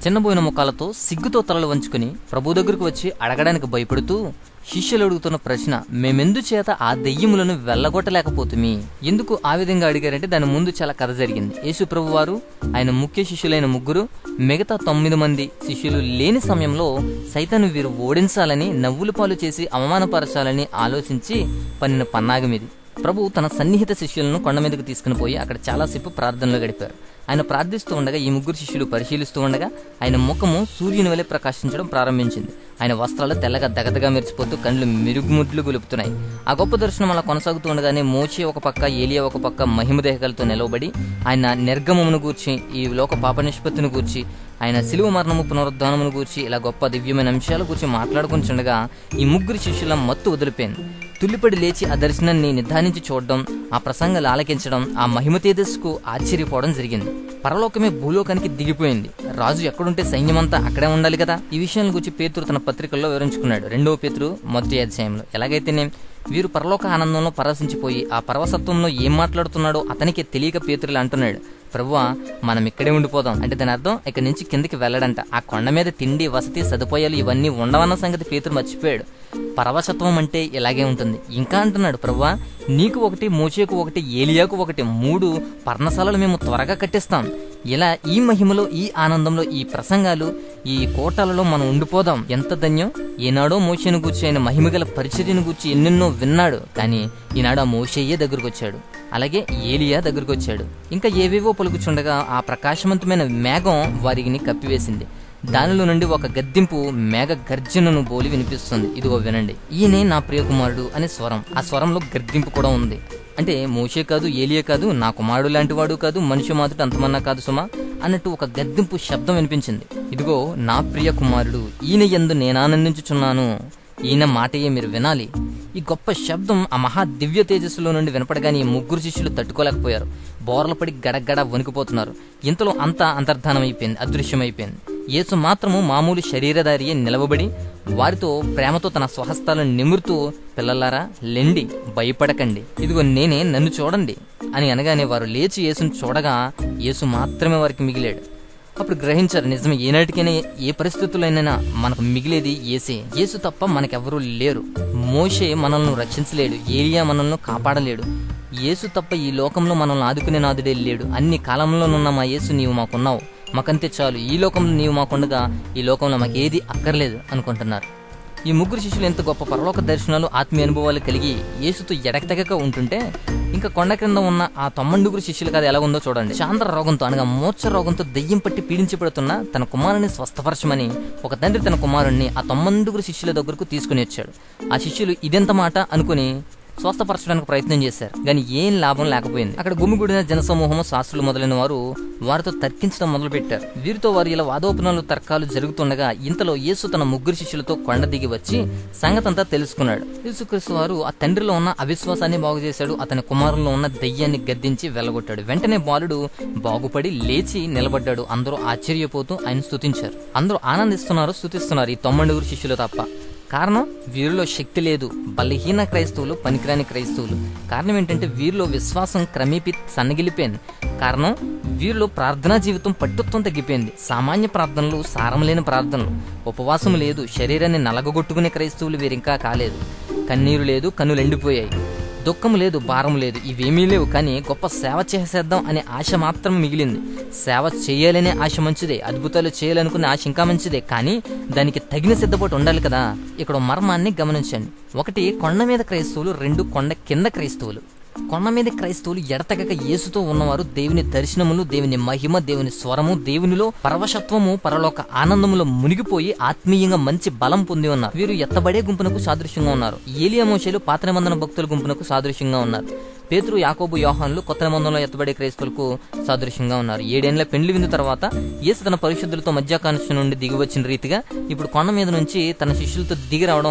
చిన్నబోయిన ముఖాలతో సిగ్గుతో తలలు వంచుకుని ప్రభు దగ్గరకు వచ్చి అడగడానికి భయపడుతూ శిష్యులు అడుగుతున్న ప్రశ్న మేమెందు చేత ఆ దెయ్యములను వెళ్ళగొట్టలేకపోతుమి ఎందుకు ఆ విధంగా అడిగారంటే దాని ముందు చాలా కథ జరిగింది యేసు ప్రభు వారు ఆయన ముఖ్య శిష్యులైన ముగ్గురు మిగతా తొమ్మిది మంది శిష్యులు లేని సమయంలో సైతాను వీరు ఓడించాలని నవ్వులు పాలు చేసి అవమానపరచాలని ఆలోచించి పన్నిన పన్నాగం ఇది ప్రభు తన సన్నిహిత శిష్యులను కొండ మీదకు తీసుకుని పోయి అక్కడ చాలాసేపు ప్రార్థనలో గడిపారు ఆయన ప్రార్థిస్తూ ఉండగా ఈ ముగ్గురు శిష్యులు పరిశీలిస్తూ ఉండగా ఆయన ముఖము సూర్యుని వలె ప్రకాశించడం ప్రారంభించింది ఆయన వస్త్రాలు తెల్లగా దగదగా మెరిసిపోతూ కళ్ళు మెరుగుముడ్లు గొలుపుతున్నాయి ఆ గొప్ప దర్శనం అలా కొనసాగుతూ ఉండగానే మోచే ఒక పక్క ఏలియా ఒక పక్క మహిమదేహకాలతో నిలవబడి ఆయన నిర్గమమును గూర్చి ఈ లోక పాప నిష్పత్తిని గూర్చి ఆయన సిలువ మరణము పునరుద్ధానమును గూర్చి ఇలా గొప్ప దివ్యమైన అంశాల గురించి మాట్లాడుకుని చుండగా ఈ ముగ్గురు శిష్యుల మత్తు వదిలిపోయింది తుల్లిపడి లేచి ఆ దర్శనాన్ని నిర్ధారించి చూడడం ఆ ప్రసంగాలు ఆలకించడం ఆ మహిమ తేజస్సుకు ఆశ్చర్యపోవడం జరిగింది పరలోకమే భూలోకానికి దిగిపోయింది రాజు ఎక్కడుంటే సైన్యమంతా అక్కడే ఉండాలి కదా ఈ విషయాల గురించి పేతురు తన పత్రికల్లో వివరించుకున్నాడు రెండవ పేతురు మొదటి అధ్యాయంలో ఎలాగైతేనే వీరు పరలోక ఆనందంలో పరవశించిపోయి ఆ పరవసత్వంలో ఏం మాట్లాడుతున్నాడో అతనికి తెలియక పేతురులు అంటున్నాడు ప్రభువా మనం ఇక్కడే ఉండిపోదాం అంటే దాని అర్థం ఇక్కడి నుంచి కిందికి వెళ్ళడంట ఆ కొండ మీద తిండి వసతి సదుపాయాలు ఇవన్నీ ఉండవన్న సంగతి పేతురు మర్చిపోయాడు పరవశత్వం అంటే ఇలాగే ఉంటుంది ఇంకా అంటున్నాడు ప్రభువా నీకు ఒకటి మోచేకు ఒకటి ఏలియాకు ఒకటి మూడు పర్ణశాలలు మేము త్వరగా కట్టిస్తాం ఇలా ఈ మహిమలో ఈ ఆనందంలో ఈ ప్రసంగాలు ఈ కోటలలో మనం ఉండిపోదాం ఎంత ధన్యం ఏనాడో మోషేను గూర్చి ఆయన మహిమగల పరిచర్యను గూర్చి ఎన్నెన్నో విన్నాడు కానీ ఈనాడు ఆ మోషయ్యే దగ్గరకు వచ్చాడు అలాగే ఏలియా దగ్గరకు వచ్చాడు ఇంకా ఏవేవో పలుకుచుండగా ఆ ప్రకాశవంతమైన మేఘం వారిని కప్పివేసింది దానిలో నుండి ఒక గద్దింపు మేఘ గర్జనను బోలి వినిపిస్తుంది ఇదిగో వినండి ఈయనే నా ప్రియకుమారుడు అనే స్వరం ఆ స్వరంలో గర్దింపు కూడా ఉంది అంటే మోషే కాదు ఏలియా కాదు నా కుమారుడు లాంటి వాడు కాదు మనిషి మాత్రం అంతమన్నా కాదు సుమా అన్నట్టు ఒక గద్దింపు శబ్దం వినిపించింది ఇదిగో నా ప్రియ కుమారుడు ఈయన ఎందు నేనానందించుచున్నాను ఈయన మాటయే మీరు వినాలి ఈ గొప్ప శబ్దం ఆ మహా దివ్య తేజస్సులో నుండి వినపడగానే ఈ ముగ్గురు శిష్యులు తట్టుకోలేకపోయారు బోర్ల పడి గడగడ వణికిపోతున్నారు ఇంతలో అంతా అంతర్ధానమైపోయింది అదృశ్యమైపోయింది యేసు మాత్రము మామూలు శరీరధారియే నిలవబడి వారితో ప్రేమతో తన స్వహస్తాలను నిమురుతూ పిల్లలారా లెండి భయపడకండి ఇదిగో నేనే నన్ను చూడండి అని అనగానే వారు లేచి యేసును చూడగా యేసు మాత్రమే వారికి మిగిలాడు అప్పుడు గ్రహించారు నిజమే ఏనాటికైనా ఏ పరిస్థితులైనా మనకు మిగిలేది ఏసే యేసు తప్ప మనకెవరూ లేరు మోషే మనల్ని రక్షించలేడు ఏలియా మనల్ని కాపాడలేడు యేసు తప్ప ఈ లోకంలో మనల్ని ఆదుకునే నాదుడే లేడు అన్ని కాలంలోనున్న మా యేసు నీవు మాకున్నావు మాకంతే చాలు ఈ లోకంలో నీవు మాకుండగా ఈ లోకంలో మాకేది అక్కర్లేదు అనుకుంటున్నారు ఈ ముగ్గురు శిష్యులు ఎంత గొప్ప పరలోక దర్శనాలు ఆత్మీయ అనుభవాలు కలిగి యేసుతో ఎడకతెగక ఉంటుంటే ఇంకా కొండ క్రింద ఉన్న ఆ తొమ్మండుగురు శిష్యులు కదా ఎలా ఉందో చూడండి చాంద్ర రోగంతో అనగా మోర్చ రోగంతో దెయ్యం పట్టి పీడించబడుతున్న తన కుమారుని స్వస్థపరచమని ఒక తండ్రి తన కుమారుణ్ణి ఆ తొమ్మండుగురు శిష్యుల దగ్గరకు తీసుకుని వచ్చాడు ఆ శిష్యులు ఇదెంత మాట అనుకుని స్వస్థపరచడానికి ప్రయత్నం చేశారు కానీ ఏం లాభం లేకపోయింది అక్కడ గుమిగూడిన జనసమూహము శాస్త్రులు మొదలైన వారు వారితో తర్కించడం మొదలుపెట్టారు వీరితో వారు ఇలా వాదోపనాలు తర్కాలు జరుగుతుండగా ఇంతలో యేసు తన ముగ్గురు శిష్యులతో కొండ దిగి వచ్చి సంగతంతా తెలుసుకున్నాడు యేసుక్రీస్తు వారు ఆ తండ్రిలో ఉన్న అవిశ్వాసాన్ని బాగు చేశాడు అతని కుమారుల్లో ఉన్న దయ్యాన్ని గద్దించి వెళ్ళగొట్టాడు వెంటనే బాలుడు బాగుపడి లేచి నిలబడ్డాడు అందరూ ఆశ్చర్యపోతూ ఆయన స్తుతించారు అందరూ ఆనందిస్తున్నారు స్తుతిస్తున్నారు ఈ తొమ్మిడుగురు శిష్యులు తప్ప కారణం వీరిలో శక్తి లేదు బలహీన క్రైస్తవులు పనికిరాని క్రైస్తవులు కారణం ఏంటంటే వీరిలో విశ్వాసం క్రమేపీ సన్నగిలిపోయింది కారణం వీరిలో ప్రార్థనా జీవితం పట్టుత్వం తగ్గిపోయింది సామాన్య ప్రార్థనలు సారం లేని ప్రార్థనలు ఉపవాసం లేదు శరీరాన్ని నలగగొట్టుకునే క్రైస్తవులు వీరింకా కాలేదు కన్నీరు లేదు కన్నులు ఎండిపోయాయి దుఃఖం లేదు భారం లేదు ఇవేమీ లేవు కానీ గొప్ప సేవ చేసేద్దాం అనే ఆశ మాత్రం మిగిలింది సేవ చేయాలనే ఆశ మంచిదే అద్భుతాలు చేయాలనుకునే ఆశ ఇంకా మంచిదే కానీ దానికి తగిన సిద్ధపాటు ఉండాలి కదా ఇక్కడ మర్మాన్ని గమనించండి ఒకటి కొండ మీద క్రైస్తవులు రెండు కొండ కింద క్రైస్తవులు కొండ మీద క్రైస్తవులు ఎడతెగక యేసుతో ఉన్నవారు దేవుని దర్శనములు దేవుని మహిమ దేవుని స్వరము దేవునిలో పరవశత్వము పరలోక ఆనందములో మునిగిపోయి ఆత్మీయంగా మంచి బలం పొంది ఉన్నారు వీరు ఎత్తబడే గుంపునకు సాదృశ్యంగా ఉన్నారు ఏలియా మోషేలు పాత నిబంధన భక్తుల గుంపునకు సాదృశ్యంగా ఉన్నారు పేతురు యాకోబు యోహాన్లు కొత్త నిబంధనలో ఎత్తబడే క్రైస్తవులకు సాదృశ్యంగా ఉన్నారు ఏడేళ్ల పెండ్లి విందు తర్వాత యేసు తన పరిశుద్ధులతో మధ్యాకాంక్ష నుండి దిగి వచ్చిన రీతిగా ఇప్పుడు కొండ మీద నుంచి తన శిష్యులతో దిగి రావడం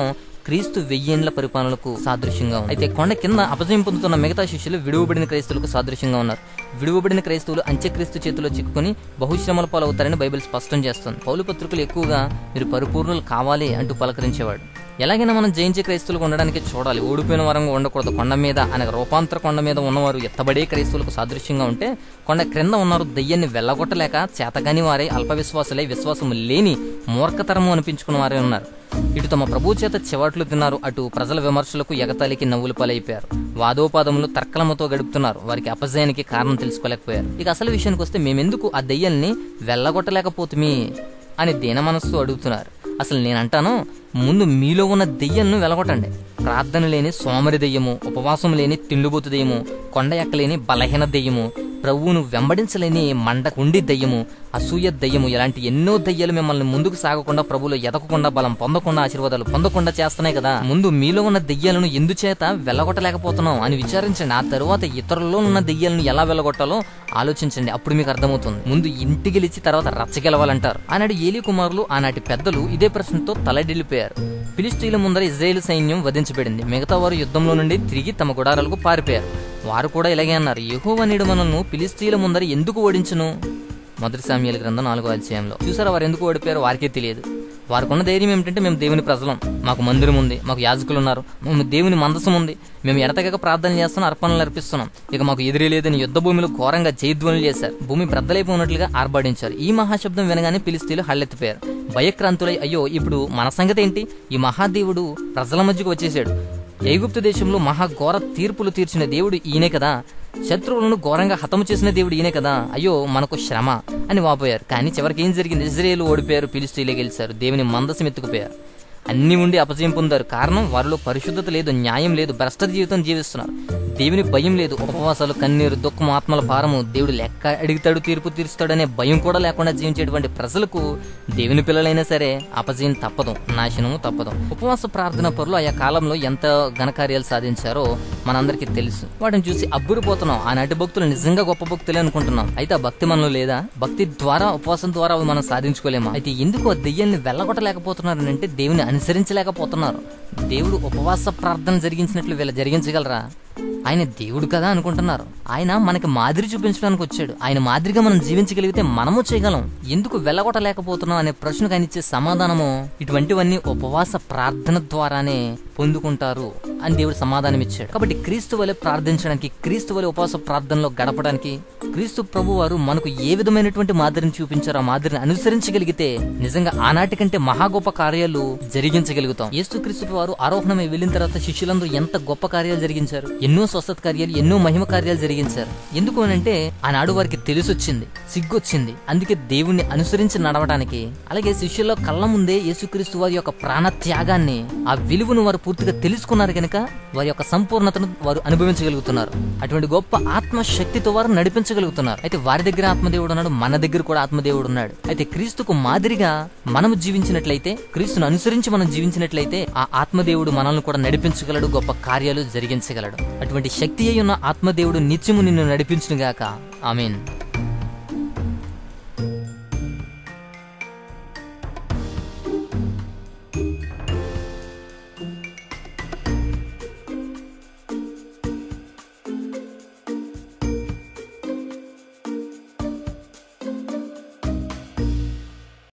క్రీస్తు వెయ్యేండ్ల పరిపాలనకు సాదృశ్యంగా ఉంది అయితే కొండ కింద అపజయం పొందుతున్న మిగతా శిష్యులు విడువబడిన క్రైస్తవులకు సాదృశ్యంగా ఉన్నారు విడువబడిన క్రైస్తవులు అంత్యక్రీస్తు చేతిలో చిక్కుకొని బహుశ్రమల పాలవుతారని బైబిల్ స్పష్టం చేస్తుంది పౌలు పత్రికలు ఎక్కువగా మీరు పరిపూర్ణులు కావాలి అంటూ పలకరించేవాడు ఎలాగైనా మనం జయించే క్రైస్తవులకు ఉండడానికి చూడాలి ఓడిపోయిన వరంగా ఉండకూడదు కొండ మీద అనగా రూపాంతర కొండ మీద ఉన్నవారు ఎత్తబడే క్రైస్తవులకు సాదృశ్యంగా ఉంటే కొండ క్రింద ఉన్నారు దయ్యాన్ని వెళ్ళగొట్టలేక చేతగాని వారే అల్ప విశ్వాసులై విశ్వాసం లేని మూర్ఖతరము అనిపించుకున్న వారే ఉన్నారు ఇటు తమ ప్రభు చేత చివాట్లు తిన్నారు అటు ప్రజల విమర్శలకు ఎగతాళికి నవ్వులు పాలైపోయారు వాదోపాదములు తర్కలముతో గడుపుతున్నారు వారికి అపజయానికి కారణం తెలుసుకోలేకపోయారు ఇక అసలు విషయానికి వస్తే మేమెందుకు ఆ దయ్యాల్ని వెళ్ళగొట్టలేకపోతుమి అని దీన మనస్సు అడుగుతున్నారు అసలు నేనంటాను ముందు మీలో ఉన్న దెయ్యాలను వెలగొట్టండి ప్రార్థన లేని సోమరి దెయ్యము ఉపవాసం లేని తిండిబోతు దెయ్యము కొండ ఎక్కలేని బలహీన దెయ్యము ప్రభువును వెంబడించలేని మండ కుండి దయ్యము అసూయ దయ్యము ఇలాంటి ఎన్నో దయ్యాలు మిమ్మల్ని ముందుకు సాగకుండా ప్రభువులో ఎదగకుండా బలం పొందకుండా ఆశీర్వాదాలు పొందకుండా చేస్తున్నాయి కదా ముందు మీలో ఉన్న దెయ్యాలను ఎందుచేత వెళ్ళగొట్టలేకపోతున్నాం అని విచారించండి ఆ తరువాత ఇతరుల్లో ఉన్న దెయ్యాలను ఎలా వెళ్ళగొట్టాలో ఆలోచించండి అప్పుడు మీకు అర్థమవుతుంది ముందు ఇంటి గెలిచి తర్వాత రచ్చగెలవాలంటారు ఆనాడు ఏలి కుమారులు ఆనాటి పెద్దలు ఇదే ప్రశ్నతో తలడిల్లిపోయారు ఫిలిస్తీన్ల ముందర ఇజ్రాయేల్ సైన్యం వధించబడింది మిగతా వారు యుద్ధంలో నుండి తిరిగి తమ గుడారాలకు పారిపోయారు వారు కూడా ఇలాగే అన్నారు యహోవనీడు మనల్ని ఫిలిస్తీన్ల ముందర ఎందుకు ఓడించును మొదటి సామ్యాల గ్రంథం నాలుగో అధ్యాయంలో చూసారా వారు ఎందుకు ఓడిపోయారు వారికే తెలియదు వారికున్న ధైర్యం ఏమిటంటే మేము దేవుని ప్రజలం మాకు మందిరం ఉంది మాకు యాజకులు ఉన్నారు మేము దేవుని మందసం ఉంది మేము ఎడతెగక ప్రార్థన చేస్తున్నాం అర్పణలు అర్పిస్తున్నాం ఇక మాకు ఎదురే లేదని యుద్ధ భూమిలో ఘోరంగా జయధ్వనులు చేశారు భూమి బ్రద్దలైపోయినట్లుగా ఆర్భాడించారు ఈ మహాశబ్దం వినగానే పిలిస్తీలు హళ్ళెత్తిపోయారు భయక్రాంతులై అయ్యో ఇప్పుడు మన సంగతి ఏంటి ఈ మహాదేవుడు ప్రజల మధ్యకు వచ్చేసాడు ఐగుప్తు దేశంలో మహాఘోర తీర్పులు తీర్చిన దేవుడు ఈయనే కదా శత్రువులను ఘోరంగా హతము చేసిన దేవుడు ఈయనే కదా అయ్యో మనకు శ్రమ అని వాపోయారు కానీ చివరికి ఏం జరిగింది ఇజ్రాయేల్ ఓడిపోయారు పిలిస్తీలే గెలిచారు దేవుని మందసం ఎత్తుకుపోయారు అన్ని ఉండి అపజయం పొందారు కారణం వారిలో పరిశుద్ధత లేదు న్యాయం లేదు భ్రష్ట జీవితం జీవిస్తున్నారు దేవుని భయం లేదు ఉపవాసాలు కన్నీరు దుఃఖం ఆత్మల భారము దేవుడు లెక్క అడిగితాడు తీర్పు తీరుస్తాడనే భయం కూడా లేకుండా జీవించేటువంటి ప్రజలకు దేవుని పిల్లలైనా సరే అపజయం తప్పదు నాశనము తప్పదు ఉపవాస ప్రార్థన పరులు ఆయా కాలంలో ఎంత ఘనకార్యాలు సాధించారో మనందరికీ తెలుసు వాటిని చూసి అబ్బురిపోతున్నాం ఆనాటి భక్తులు నిజంగా గొప్ప భక్తులే అనుకుంటున్నాం అయితే ఆ భక్తి మనలో లేదా భక్తి ద్వారా ఉపవాసం ద్వారా అవి మనం సాధించుకోలేమా అయితే ఎందుకు ఆ దెయ్యాన్ని వెళ్ళగొట్టలేకపోతున్నారు అంటే దేవుని అనుసరించలేకపోతున్నారు దేవుడు ఉపవాస ప్రార్థన జరిగించినట్లు వీళ్ళు జరిగించగలరా ఆయన దేవుడు కదా అనుకుంటున్నారు ఆయన మనకి మాదిరి చూపించడానికి వచ్చాడు ఆయన మాదిరిగా మనం జీవించగలిగితే మనము చేయగలం ఎందుకు వెళ్ళగొట్టలేకపోతున్నాం అనే ప్రశ్నకు ఆయన ఇచ్చే సమాధానము ఇటువంటివన్నీ ఉపవాస ప్రార్థన ద్వారానే పొందుకుంటారు అని దేవుడు సమాధానం ఇచ్చాడు కాబట్టి క్రీస్తు వలె ప్రార్థించడానికి క్రీస్తు వలె ఉపవాస ప్రార్థనలో గడపడానికి క్రీస్తు ప్రభు వారు మనకు ఏ విధమైనటువంటి మాదిరిని చూపించారో ఆ మాదిరిని అనుసరించగలిగితే నిజంగా ఆనాటి కంటే మహా గొప్ప కార్యాలు జరిగించగలుగుతాం యేసు క్రీస్తు వారు ఆరోహణమై వెళ్ళిన తర్వాత శిష్యులందరూ ఎంత గొప్ప కార్యాలు జరిగించారు ఎన్నో స్వస్థత కార్యాలు ఎన్నో మహిమ కార్యాలు జరిగించారు ఎందుకు అనంటే ఆనాడు వారికి తెలిసొచ్చింది సిగ్గొచ్చింది అందుకే దేవుణ్ణి అనుసరించి నడవడానికి అలాగే శిష్యుల్లో కళ్ళ ముందే యేసుక్రీస్తు వారి యొక్క ప్రాణ త్యాగాన్ని ఆ విలువను వారు పూర్తిగా తెలుసుకున్నారు కనుక వారి యొక్క సంపూర్ణతను వారు అనుభవించగలుగుతున్నారు అటువంటి గొప్ప ఆత్మ శక్తితో వారు నడిపించగలుగుతున్నారు అయితే వారి దగ్గర ఆత్మదేవుడు ఉన్నాడు మన దగ్గర కూడా ఆత్మదేవుడు ఉన్నాడు అయితే క్రీస్తుకు మాదిరిగా మనము జీవించినట్లయితే క్రీస్తును అనుసరించి మనం జీవించినట్లయితే ఆ ఆత్మదేవుడు మనల్ని కూడా నడిపించగలడు గొప్ప కార్యాలు జరిగించగలడు అటువంటి శక్తి అయి ఉన్న ఆత్మదేవుడు నిత్యము నిన్ను నడిపించునుగాక ఆమెన్